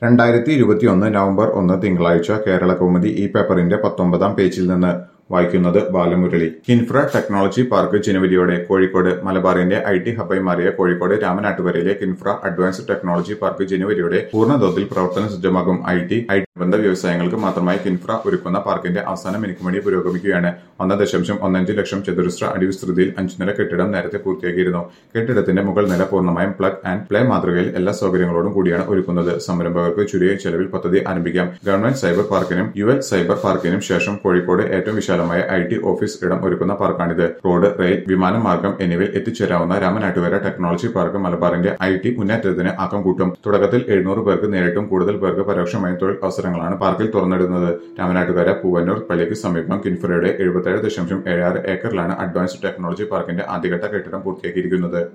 രണ്ടായിരത്തി ഇരുപത്തിയൊന്ന് നവംബർ ഒന്ന് തിങ്കളാഴ്ച കേരള കൗമുദി ഈ പേപ്പറിന്റെ പത്തൊമ്പതാം പേജിൽ നിന്ന് വായിക്കുന്നത് ബാലമുരളി കിൻഫ്ര ടെക്നോളജി പാർക്ക് ജനുവരിയോടെ കോഴിക്കോട് മലബാറിന്റെ ഐ ടി ഹബായി മാറിയ കോഴിക്കോട് രാമനാട്ടുകരയിലെ കിൻഫ്ര അഡ്വാൻസ്ഡ് ടെക്നോളജി പാർക്ക് ജനുവരിയോടെ പൂർണ്ണതോതിൽ പ്രവർത്തന സജ്ജമാകും ഐ ടി ഐ ടി ബന്ധ വ്യവസായങ്ങൾക്ക് മാത്രമായി കിൻഫ്ര ഒരുക്കുന്ന പാർക്കിന്റെ അവസാന മിനുക്കുമണി പുരോഗമിക്കുകയാണ് ഒന്ന് ദശാംശം ഒന്നഞ്ച് ലക്ഷം ചതുരശ്ര അടി വിസ്തൃതിയിൽ അഞ്ചു നില കെട്ടിടം നേരത്തെ പൂർത്തിയാക്കിയിരുന്നു കെട്ടിടത്തിന്റെ മുകൾ നില പൂർണ്ണമായും പ്ലഗ് ആൻഡ് പ്ലേ മാതൃകയിൽ എല്ലാ സൗകര്യങ്ങളോടും കൂടിയാണ് ഒരുക്കുന്നത് സംരംഭകർക്ക് ചുരുങ്ങിയ ചെലവിൽ പദ്ധതി ആരംഭിക്കാം ഗവൺമെന്റ് സൈബർ പാർക്കിനും യു എൽ സൈബർ പാർക്കിനും ശേഷം കോഴിക്കോട് ഏറ്റവും വിശാലമായ ഐ ടി ഓഫീസ് ഇടം ഒരുക്കുന്ന പാർക്കാണിത് റോഡ് റെയിൽ വിമാനമാർഗം എന്നിവയിൽ എത്തിച്ചേരാവുന്ന രാമനാട്ടുകര ടെക്നോളജി പാർക്ക് മലബാറിന്റെ ഐ ടി മുന്നേറ്റത്തിന് ആക്കം കൂട്ടും തുടക്കത്തിൽ എഴുന്നൂറ് പേർക്ക് നേരിട്ടും കൂടുതൽ പേർക്ക് പരോക്ഷമായും തൊഴിൽ അവസരങ്ങളാണ് പാർക്കിൽ തുറന്നിടുന്നത് രാമനാട്ടുകര പൂവന്നൂർ പള്ളിക്ക് സമീപം കിൻഫ്രയുടെ എഴുപത്തേഴ് ദശാംശം ഏഴാറ് ഏക്കറിലാണ് അഡ്വാൻസ്ഡ് ടെക്നോളജി പാർക്കിന്റെ ആദ്യഘട്ട കെട്ടിടം പൂർത്തിയാക്കിയിരിക്കുന്നത്